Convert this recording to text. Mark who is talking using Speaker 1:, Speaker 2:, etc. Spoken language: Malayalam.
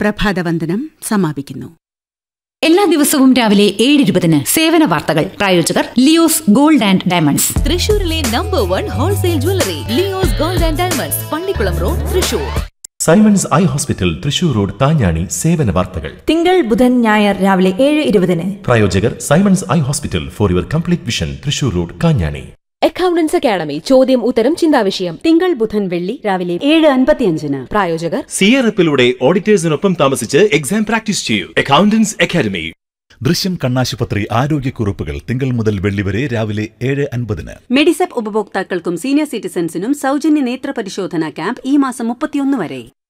Speaker 1: പ്രഭാതവന്ദനം സമാപിക്കുന്നു
Speaker 2: എല്ലാ ദിവസവും രാവിലെ ഏഴ് ഇരുപതിന് സേവന വാർത്തകൾ പ്രായോജകർ ലിയോസ് ഗോൾഡ് ആൻഡ് ഡയമണ്ട്സ്
Speaker 3: തൃശൂരിലെ number one wholesale jewellery Leo's gold and diamonds Pallikkulam road Thrissur
Speaker 4: Simons eye hospital Thrissur road Thanjani സേവന വാർത്തകൾ
Speaker 5: തിങ്കൾ ബുധൻ ഞായർ രാവിലെ ഏഴ് ഇരുപതിന്
Speaker 4: പ്രായോജകർ Simons eye hospital for your complete vision Thrissur road Kanjani
Speaker 6: accountants academy ചോദ്യം ഉത്തരം ചിന്താവിഷയം
Speaker 1: തിങ്കൾ ബുധൻ വെള്ളി രാവിലെ ഏഴ് അൻപത്തിയഞ്ചിന്
Speaker 6: പ്രായോജകർ
Speaker 4: സി ആർ എഫിലൂടെ ഓഡിറ്റേഴ്സിനൊപ്പം താമസിച്ച് എക്സാം പ്രാക്ടീസ് ചെയ്യൂ അക്കൗണ്ടൻസ് അക്കാദമി
Speaker 7: ദൃശ്യം കണ്ണാശുപത്രി ആരോഗ്യക്കുറിപ്പുകൾ തിങ്കൾ മുതൽ വെള്ളി വരെ രാവിലെ ഏഴ് അൻപതിന്
Speaker 1: മെഡിസെപ്പ് ഉപഭോക്താക്കൾക്കും സീനിയർ സിറ്റിസൺസിനും സൗജന്യ നേത്ര പരിശോധന ക്യാമ്പ് ഈ മാസം മുപ്പത്തിയൊന്ന് വരെ